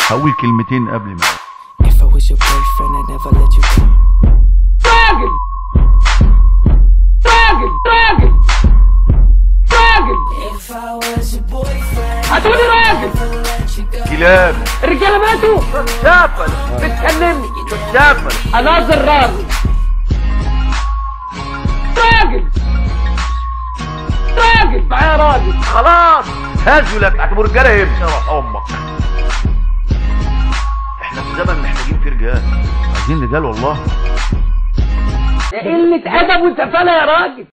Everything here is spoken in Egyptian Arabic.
هقول كلمتين قبل ما If I was your boyfriend, I'd never let you go. راجل راجل راجل راجل If I was your boyfriend, هتقولي راجل I'd let you go. كلاب الرجاله ماتوا شافل بتكلمني شافل اناظر راجل راجل راجل معايا راجل خلاص هزوا لك اعتبر رجاله هنا يا امك احنا في زمن محتاجين فيه رجال عايزين رجال والله ده قله ادب وسفاله يا راجل